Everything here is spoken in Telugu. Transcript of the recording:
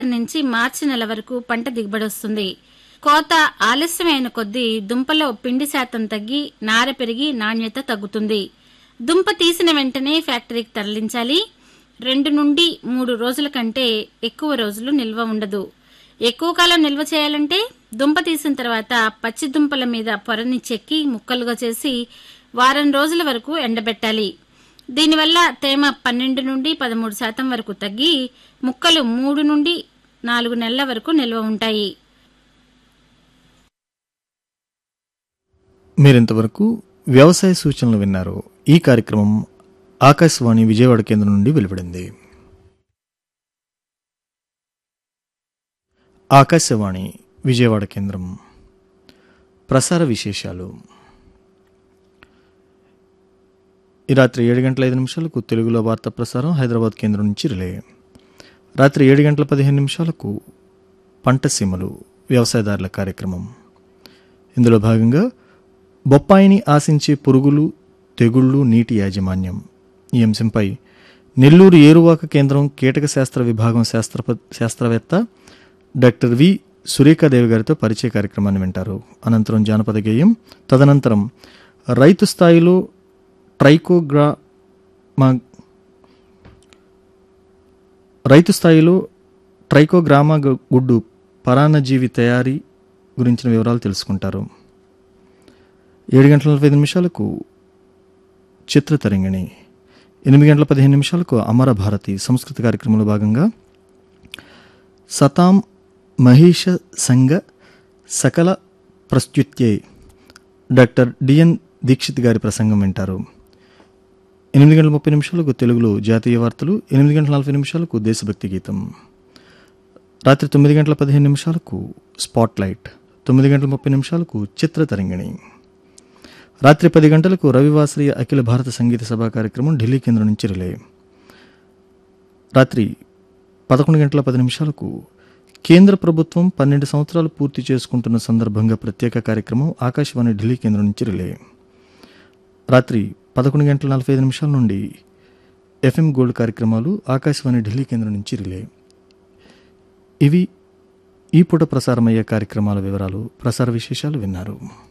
నుంచి మార్చి నెల వరకు పంట దిగుబడి వస్తుంది కోత ఆలస్యమైన కొద్దీ దుంపలో పిండి శాతం తగ్గి నార పెరిగి నాణ్యత తగ్గుతుంది దుంప తీసిన వెంటనే ఫ్యాక్టరీకి తరలించాలి రెండు నుండి మూడు రోజుల కంటే ఎక్కువ రోజులు నిల్వ ఉండదు ఎక్కువ కాలం నిల్వ చేయాలంటే దుంప తీసిన తర్వాత పచ్చి దుంపల మీద పొరని చెక్కి ముక్కలుగా చేసి వారం రోజుల వరకు ఎండబెట్టాలి దీనివల్ల తేమ పన్నెండు నుండి పదమూడు శాతం వరకు తగ్గి ముక్కలు మూడు నుండి నాలుగు నెలల వరకు నిల్వ ఉంటాయి మీరింతవరకు వ్యవసాయ సూచనలు విన్నారు ఈ కార్యక్రమం ఆకాశవాణి విజయవాడ కేంద్రం నుండి వెలువడింది ఆకాశవాణి విజయవాడ కేంద్రం ప్రసార విశేషాలు ఈ రాత్రి ఏడు గంటల ఐదు నిమిషాలకు తెలుగులో వార్తా ప్రసారం హైదరాబాద్ కేంద్రం నుంచి రిలే రాత్రి ఏడు గంటల పదిహేను నిమిషాలకు పంట సీమలు వ్యవసాయదారుల కార్యక్రమం ఇందులో భాగంగా బొప్పాయిని ఆశించే పురుగులు తెగుళ్లు నీటి యాజమాన్యం ఈ అంశంపై నెల్లూరు ఏరువాక కేంద్రం కీటక శాస్త్ర విభాగం శాస్త్ర శాస్త్రవేత్త డాక్టర్ వి సురేఖాదేవి గారితో పరిచయ కార్యక్రమాన్ని వింటారు అనంతరం జానపద గేయం తదనంతరం రైతు స్థాయిలో ట్రైకోగ్రామా రైతు స్థాయిలో ట్రైకోగ్రామా గు- గుడ్డు పరాన్నజీవి తయారీ గురించిన వివరాలు తెలుసుకుంటారు ఏడు గంటల నలభై ఐదు నిమిషాలకు చిత్రతరంగిణి ఎనిమిది గంటల పదిహేను నిమిషాలకు అమర భారతి సంస్కృత కార్యక్రమంలో భాగంగా సతాం మహిష సంఘ సకల ప్రస్తుత్యే డాక్టర్ డిఎన్ దీక్షిత్ గారి ప్రసంగం వింటారు ఎనిమిది గంటల ముప్పై నిమిషాలకు తెలుగులో జాతీయ వార్తలు ఎనిమిది గంటల నలభై నిమిషాలకు దేశభక్తి గీతం రాత్రి తొమ్మిది గంటల పదిహేను నిమిషాలకు స్పాట్ లైట్ తొమ్మిది గంటల ముప్పై నిమిషాలకు చిత్రతరంగిణి రాత్రి పది గంటలకు రవివాసరి అఖిల భారత సంగీత సభా కార్యక్రమం ఢిల్లీ కేంద్రం నుంచి రిలే రాత్రి పదకొండు గంటల పది నిమిషాలకు కేంద్ర ప్రభుత్వం పన్నెండు సంవత్సరాలు పూర్తి చేసుకుంటున్న సందర్భంగా ప్రత్యేక కార్యక్రమం ఆకాశవాణి ఢిల్లీ కేంద్రం నుంచి రిలే రాత్రి పదకొండు గంటల నలభై ఐదు నిమిషాల నుండి ఎఫ్ఎం గోల్డ్ కార్యక్రమాలు ఆకాశవాణి ఢిల్లీ కేంద్రం నుంచి రిలే ఇవి ఈ పూట ప్రసారమయ్యే కార్యక్రమాల వివరాలు ప్రసార విశేషాలు విన్నారు